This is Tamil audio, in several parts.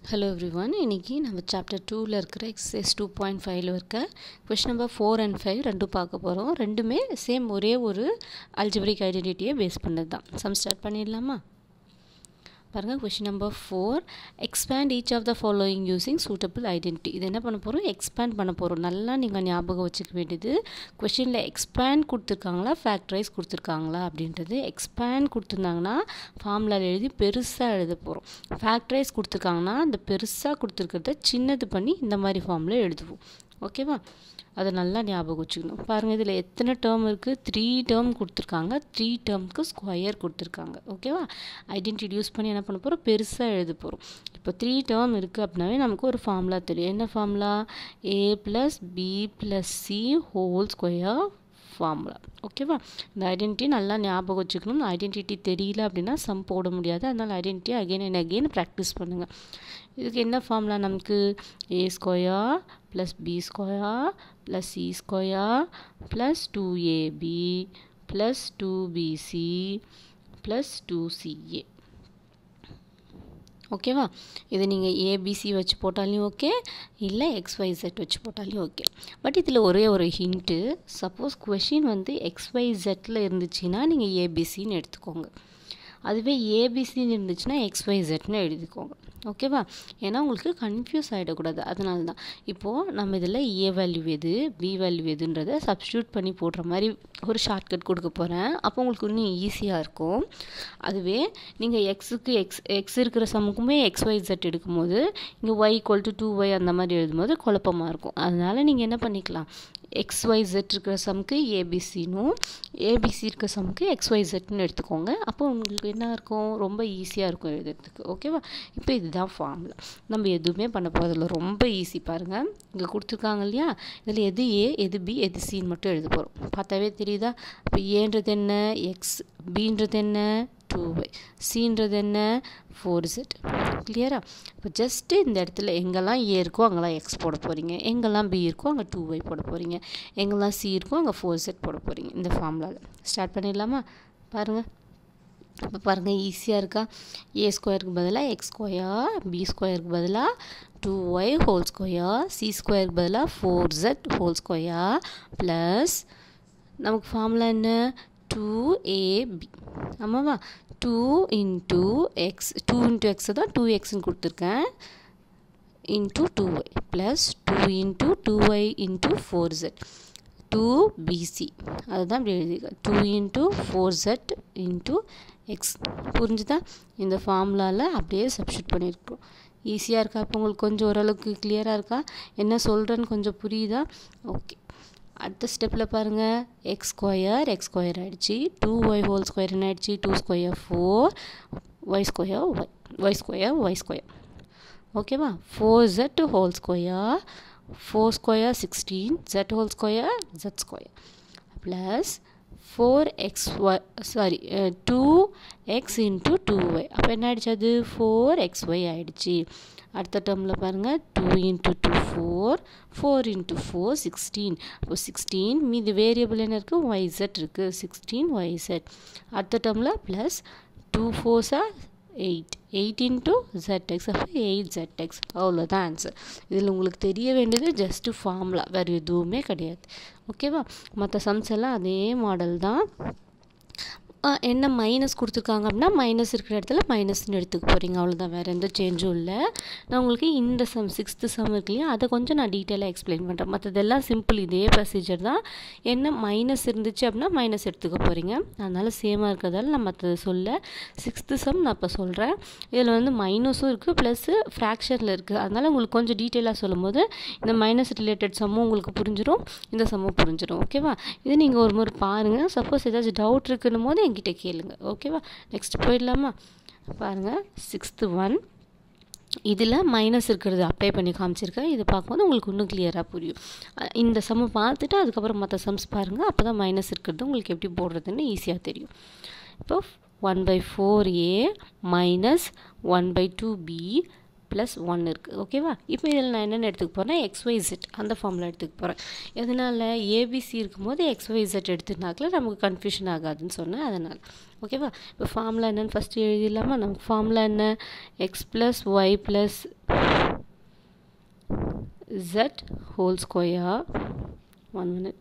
ஹலோ எவ்ரி ஒன் இன்றைக்கி நம்ம சாப்டர் டூவில் இருக்கிற எக்ஸசைஸ் டூ பாயிண்ட் ஃபைவ்ல இருக்க question number four and five ரெண்டும் பார்க்க போகிறோம் ரெண்டுமே சேம் ஒரே ஒரு அல்ஜிபிரிக் ஐடென்டிட்டியை பேஸ் பண்ணது தான் சம் ஸ்டார்ட் பண்ணிடலாமா பாருங்கள் question number four expand each of the following using suitable identity இது என்ன பண்ண போகிறோம் எக்ஸ்பேண்ட் பண்ண போகிறோம் நல்லா நீங்கள் ஞாபகம் வச்சுக்க வேண்டியது கொஷினில் எக்ஸ்பேண்ட் கொடுத்துருக்காங்களா ஃபேக்டரைஸ் கொடுத்துருக்காங்களா அப்படின்றது எக்ஸ்பேண்ட் கொடுத்துருந்தாங்கன்னா ஃபார்முலாவில் எழுதி பெருசாக எழுத போகிறோம் ஃபேக்டரைஸ் கொடுத்துருக்காங்கன்னா அந்த பெருசாக கொடுத்துருக்கிறத சின்னது பண்ணி இந்த மாதிரி ஃபார்மில் எழுதுவோம் ஓகேவா அதை நல்லா ஞாபகம் வச்சுக்கணும் பாருங்கள் இதில் எத்தனை டேர்ம் இருக்குது த்ரீ டேர்ம் கொடுத்துருக்காங்க த்ரீ டேர்முக்கு ஸ்கொயர் கொடுத்துருக்காங்க ஓகேவா ஐடென்டிட்டி யூஸ் பண்ணி என்ன பண்ண போகிறோம் பெருசாக எழுத போகிறோம் இப்போ த்ரீ டேர்ம் இருக்குது அப்படின்னாவே நமக்கு ஒரு ஃபார்முலா தெரியும் என்ன formula A plus B plus C whole square formula ஓகேவா இந்த ஐடென்டிட்டி நல்லா ஞாபகம் வச்சுக்கணும் ஐடென்டிட்டி தெரியல அப்படின்னா சம் போட முடியாது அதனால் identity again and again practice பண்ணுங்கள் இதுக்கு என்ன ஃபார்முலா நமக்கு A square plus B square plus C square plus two AB plus two BC plus two CA ஓகேவா இது நீங்கள் ஏபிசி வச்சு போட்டாலையும் ஓகே இல்லை எக்ஸ்ஒய்செட் வச்சு போட்டாலையும் ஓகே பட் இதில் ஒரே ஒரு ஹிண்ட்டு சப்போஸ் கொஷின் வந்து எக்ஸ்ஒய்செட்டில் இருந்துச்சுன்னா நீங்கள் ஏபிசின்னு எடுத்துக்கோங்க அதுவே ஏபிசின்னு இருந்துச்சுன்னா எக்ஸ்ஒய்செட்னு எழுதிக்கோங்க ஓகேவா ஏன்னா உங்களுக்கு கன்ஃபியூஸ் ஆகிடக்கூடாது அதனால தான் இப்போது நம்ம இதில் ஏ வேல்யூ எது பி வேல்யூ எதுன்றதை சப்ஸ்டியூட் பண்ணி போடுற மாதிரி ஒரு ஷார்ட்கட் கொடுக்க போகிறேன் அப்போ உங்களுக்கு இன்னும் ஈஸியாக இருக்கும் அதுவே நீங்கள் எக்ஸுக்கு எக்ஸ் எக்ஸ் இருக்கிற சமுக்குமே எக்ஸ் ஒய் ஜெட் எடுக்கும்போது இங்கே Y equal to two Y அந்த மாதிரி எழுதும்போது குழப்பமாக இருக்கும் அதனால் நீங்கள் என்ன பண்ணிக்கலாம் எக்ஸ் ஒய் ஜெட் இருக்கிற சம்க்கு ஏபிசினும் ஏபிசி இருக்கிற சம்க்கு எக்ஸ் ஒய் ஜெட்னு எடுத்துக்கோங்க அப்போ உங்களுக்கு என்ன இருக்கும் ரொம்ப ஈஸியாக இருக்கும் எழுதுறதுக்கு ஓகேவா இப்போ இதுதான் ஃபார்முலா நம்ம எதுவுமே பண்ண போகிறதில்ல ரொம்ப ஈஸி பாருங்கள் இங்கே கொடுத்துருக்காங்க இல்லையா இதில் எது ஏ எது பி எது சின்னு மட்டும் எழுத போகிறோம் பார்த்தாவே தெரியுதா இப்போ ஏன்றது என்ன எக்ஸ் பின்றது என்ன டூ ஒய் சின்றது என்ன ஃபோர் செட் கிளியரா இப்போ ஜஸ்ட்டு இந்த இடத்துல எங்கெல்லாம் ஏ இருக்கோ அங்கெல்லாம் எக்ஸ் போட போகிறீங்க எங்கெல்லாம் பி இருக்கோ அங்கே டூ ஒய் போட போகிறீங்க எங்கெல்லாம் சி இருக்கோ அங்கே ஃபோர் செட் போட போகிறீங்க இந்த ஃபார்முலாவில் ஸ்டார்ட் பண்ணிடலாமா பாருங்கள் இப்போ பாருங்கள் ஈஸியாக இருக்கா ஏ ஸ்கொயருக்கு பதிலாக எக்ஸ் ஸ்கொயர் பி ஸ்கொயருக்கு பதிலாக two Y whole square C ஸ்கொயருக்கு பதிலாக four Z whole square plus நமக்கு ஃபார்முலா என்ன டூ ஏபி ஆமாவா two into X two into எக்ஸை தான் டூ எக்ஸ்ன்னு கொடுத்துருக்கேன் into two Y plus two into two Y into four Z two BC அதுதான் இப்படி எழுதியிருக்கேன் two into four Z into X புரிஞ்சுதா இந்த ஃபார்முலாவில் அப்படியே சப்ஸ்டியூட் பண்ணியிருக்கோம் ஈஸியாக இருக்கா இப்போ உங்களுக்கு கொஞ்சம் ஓரளவுக்கு கிளியராக இருக்கா என்ன சொல்கிறேன்னு கொஞ்சம் புரியுதா ஓகே அடுத்த ஸ்டெப்பில் பாருங்கள் எக்ஸ் ஸ்கொயர் எக்ஸ் ஸ்கொயர் ஆகிடுச்சு டூ ஒய் ஹோல் ஸ்கொயர் என்ன ஆகிடுச்சு two square four Y square Y Y square Y square ஓகேவா four Z whole square four square sixteen Z whole square jet square plus four X Y sorry two X into two Y அப்போ என்ன ஆகிடுச்சு அது ஃபோர் எக்ஸ் ஒய் ஆகிடுச்சு அடுத்த டேர்மில் பாருங்கள் two into two four four into four sixteen இப்போ சிக்ஸ்டீன் மீது வேரியபிள் என்ன இருக்குது ஒய்செட் இருக்குது சிக்ஸ்டீன் ஒய்செட் அடுத்த டேர்மில் ப்ளஸ் டூ ஃபோர்ஸா எயிட் எயிட் இன்ட்டு ஜெட்எக்ஸ் அப்போ எயிட் ஜெட்எக்ஸ் அவ்வளோதான் ஆன்சர் இதில் உங்களுக்கு தெரிய வேண்டியது ஜஸ்ட்டு ஃபார்முலா வேறு எதுவுமே கிடையாது ஓகேவா மற்ற சம்ஸ் எல்லாம் அதே மாடல் தான் என்ன மைனஸ் கொடுத்துருக்காங்க அப்படின்னா மைனஸ் இருக்கிற இடத்துல மைனஸ்னு எடுத்துக்க போகிறீங்க அவ்வளோதான் வேறு எந்த சேஞ்சும் இல்லை நான் உங்களுக்கு இந்த சம் சிக்ஸ்த்து சம் இருக்கு இல்லையா அதை கொஞ்சம் நான் டீட்டெயிலாக எக்ஸ்பிளைன் பண்ணுறேன் மற்றதெல்லாம் சிம்பிள் இதே ப்ரொசீஜர் தான் என்ன மைனஸ் இருந்துச்சு அப்படின்னா மைனஸ் எடுத்துக்க போகிறீங்க அதனால் சேமாக இருக்கிறதால நான் மற்றதை சொல்ல சிக்ஸ்த்து சம் நான் இப்போ சொல்கிறேன் இதில் வந்து மைனஸும் இருக்குது ப்ளஸ்ஸு ஃப்ராக்ஷனில் இருக்குது அதனால் உங்களுக்கு கொஞ்சம் டீட்டெயிலாக சொல்லும் போது இந்த மைனஸ் ரிலேட்டட் சம்மும் உங்களுக்கு புரிஞ்சிடும் இந்த சம்மும் புரிஞ்சிடும் ஓகேவா இது நீங்கள் ஒரு முறை பாருங்கள் சப்போஸ் ஏதாச்சும் டவுட் இருக்குன்னும் போது என்கிட்ட கேளுங்க ஓகேவா நெக்ஸ்ட் போயிடலாமா பாருங்கள் சிக்ஸ்த்து ஒன் இதில் மைனஸ் இருக்கிறது அப்ளை பண்ணி காமிச்சிருக்கேன் இது பார்க்கும்போது உங்களுக்கு இன்னும் கிளியராக புரியும் இந்த சம்மை பார்த்துட்டு அதுக்கப்புறம் மற்ற சம்ஸ் பாருங்கள் அப்போ தான் மைனஸ் இருக்கிறது உங்களுக்கு எப்படி போடுறதுன்னு ஈஸியாக தெரியும் இப்போ one by four A minus one by two B plus one இருக்குது ஓகேவா இப்போ இதில் நான் என்னென்ன எடுத்துக்க போகிறேன் எக்ஸ்ஒய்செட் அந்த ஃபார்மில் எடுத்துக்க போகிறேன் எதனால் ஏபிசி இருக்கும்போது எக்ஸ்ஒய்செட் எடுத்துனாக்கில் நமக்கு கன்ஃபியூஷன் ஆகாதுன்னு சொன்னேன் அதனால் ஓகேவா இப்போ ஃபார்முலா என்னென்னு ஃபஸ்ட்டு எழுதிடலாமா நமக்கு ஃபார்முலா என்ன X plus Y plus z whole square one minute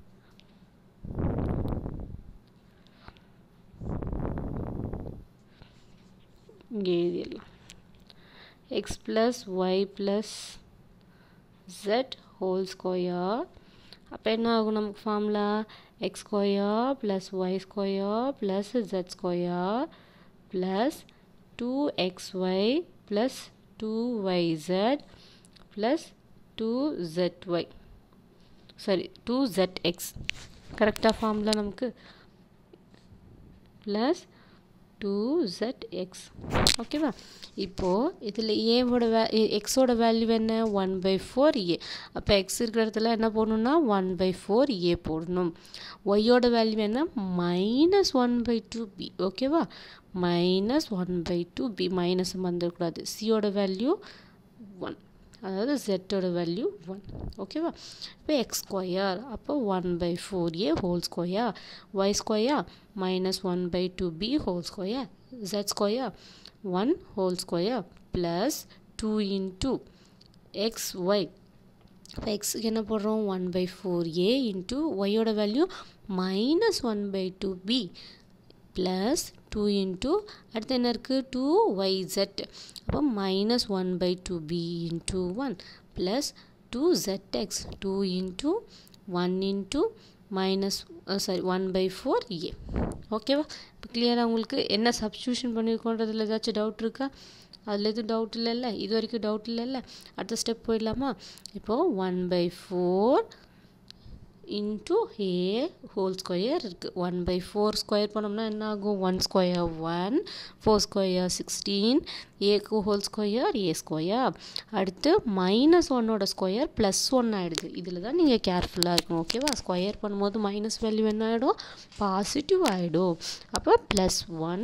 இங்கே எழுதிடலாம் X plus Y plus Z whole square அப்போ என்ன ஆகும் நமக்கு formula X square plus Y square plus Z square plus two X Y plus two Y Z plus two Z Y sorry two jet X கரெக்டாக ஃபார்முலா நமக்கு ப்ளஸ் டூ ஜெட் எக்ஸ் ஓகேவா இப்போது இதில் ஏவோட வே எக்ஸோட வேல்யூ என்ன ஒன் பை ஃபோர் ஏ அப்போ எக்ஸ் இருக்கிற இடத்துல என்ன போடணும்னா ஒன் பை ஃபோர் ஏ போடணும் ஒய்யோட வேல்யூ என்ன minus one by two B ஓகேவா minus one by two B minus வந்துடக்கூடாது சியோட வேல்யூ ஒன் அதாவது ஜெட்டோட வேல்யூ ஒன் ஓகேவா இப்போ எக்ஸ் ஸ்கொயர் அப்போ one by four a whole square Y square minus one by two b whole square jet square one whole square plus two into x y இப்போ எக்ஸுக்கு என்ன போடுறோம் one by four a into ஒய்யோட value minus one by two B plus two into அடுத்து என்ன இருக்குது டூ ஒய் ஜெட் அப்போ minus one by two b into one plus two jet x two into one into minus sorry one by four a ஓகேவா இப்போ கிளியராக உங்களுக்கு என்ன சப்ஸ்டியூஷன் பண்ணியிருக்கோன்றதுல ஏதாச்சும் டவுட் இருக்கா அதில் எதுவும் டவுட் இல்லைல்ல இது வரைக்கும் டவுட் இல்லைல்ல அடுத்த ஸ்டெப் போயிடலாமா இப்போது one by four into a whole square இருக்குது ஒன் பை ஃபோர் ஸ்கொயர் பண்ணோம்னா என்ன ஆகும் one square one four square sixteen ஏக்கு ஹோல் ஸ்கொயர் ஏ ஸ்கொயர் அடுத்து மைனஸ் ஒன்னோட ஸ்கொயர் ப்ளஸ் ஒன் ஆகிடுது இதில் தான் நீங்கள் கேர்ஃபுல்லாக இருக்கணும் ஓகேவா ஸ்கொயர் பண்ணும்போது மைனஸ் வேல்யூ என்ன ஆகிடும் பாசிட்டிவ் ஆகிடும் அப்போ plus one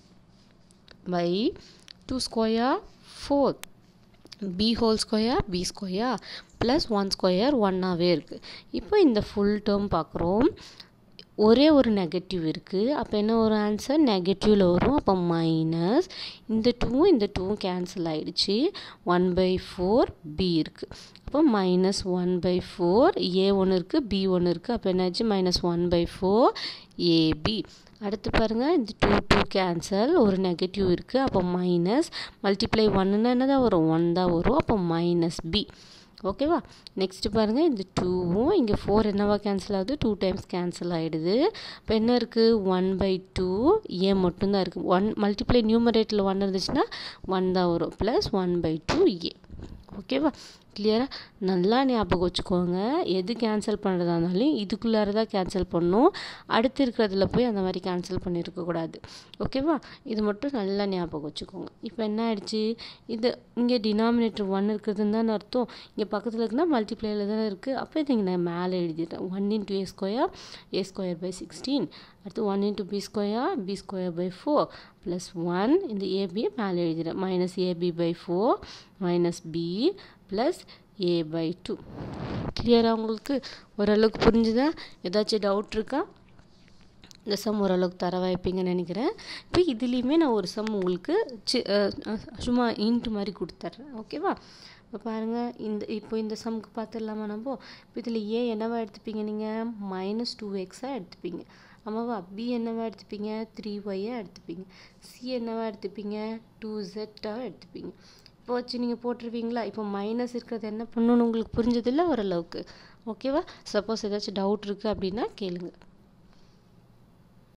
by two square four b whole square b square plus one square ஒன்னாகவே இருக்குது இப்போ இந்த ஃபுல் டேர்ம் பார்க்குறோம் ஒரே ஒரு நெகட்டிவ் இருக்குது அப்போ என்ன ஒரு ஆன்சர் நெகட்டிவில் வரும் அப்போ மைனஸ் இந்த டூவும் இந்த டூவும் கேன்சல் ஆகிடுச்சு ஒன் பை ஃபோர் பி இருக்குது அப்போ minus one by four a ஒன்று இருக்குது பி ஒன்று இருக்குது அப்போ என்னாச்சு minus one by four a b அடுத்து பாருங்கள் இந்த டூ டூ கேன்சல் ஒரு நெகட்டிவ் இருக்குது அப்போ மைனஸ் மல்டிப்ளை ஒன்னுன்னா என்ன தான் வரும் ஒன் தான் வரும் அப்போ மைனஸ் பி ஓகேவா நெக்ஸ்ட்டு பாருங்கள் இந்த டூவும் இங்கே ஃபோர் என்னவா கேன்சல் ஆகுது டூ டைம்ஸ் கேன்சல் ஆகிடுது இப்போ என்ன இருக்குது ஒன் பை டூ ஏ மட்டும்தான் இருக்குது ஒன் மல்டிப்ளை நியூமரேட்டில் ஒன் இருந்துச்சுன்னா ஒன் தான் வரும் plus one by two a ஓகேவா கிளியராக நல்லா ஞாபகம் வச்சுக்கோங்க எது கேன்சல் பண்ணுறதா இருந்தாலும் இதுக்குள்ளார தான் கேன்சல் பண்ணணும் அடுத்து இருக்கிறதுல போய் அந்த மாதிரி கேன்சல் பண்ணியிருக்கக்கூடாது ஓகேவா இது மட்டும் நல்லா ஞாபகம் வச்சுக்கோங்க இப்போ என்ன ஆயிடுச்சு இது இங்கே டினாமினேட்டர் ஒன் இருக்கிறதுன்னு தான் அர்த்தம் இங்கே பக்கத்தில் இருக்குன்னா மல்டிப்ளேயில் தானே இருக்குது அப்போ இது இங்கே நான் மேலே எழுதிட்டேன் one into a square a square by sixteen அடுத்து one into b square b square by four plus one இந்த ஏபியை மேலே எழுதிடுறேன் minus a b by four minus b plus a by two கிளியராக உங்களுக்கு ஓரளவுக்கு புரிஞ்சுதா ஏதாச்சும் டவுட் இருக்கா இந்த சம் ஓரளவுக்கு தர வாய்ப்பீங்கன்னு நினைக்கிறேன் இப்போ இதுலேயுமே நான் ஒரு சம் உங்களுக்கு சி சும்மா இன்ட்டு மாதிரி கொடுத்துட்றேன் ஓகேவா இப்போ பாருங்கள் இந்த இப்போ இந்த சம்க்கு பார்த்துடலாமா நம்ம இப்போ இதில் ஏ என்னவா எடுத்துப்பீங்க நீங்கள் மைனஸ் டூ எக்ஸாக எடுத்துப்பீங்க ஆமாவா பி என்னவா எடுத்துப்பீங்க த்ரீ ஒய்யாக எடுத்துப்பீங்க சி என்னவா எடுத்துப்பீங்க டூ ஜெட்டாக எடுத்துப்பீங்க இப்போ வச்சு நீங்கள் போட்டுருவீங்களா இப்போ மைனஸ் இருக்கிறது என்ன பண்ணணும்னு உங்களுக்கு புரிஞ்சதில்ல ஓரளவுக்கு ஓகேவா சப்போஸ் ஏதாச்சும் டவுட் இருக்குது அப்படின்னா கேளுங்கள்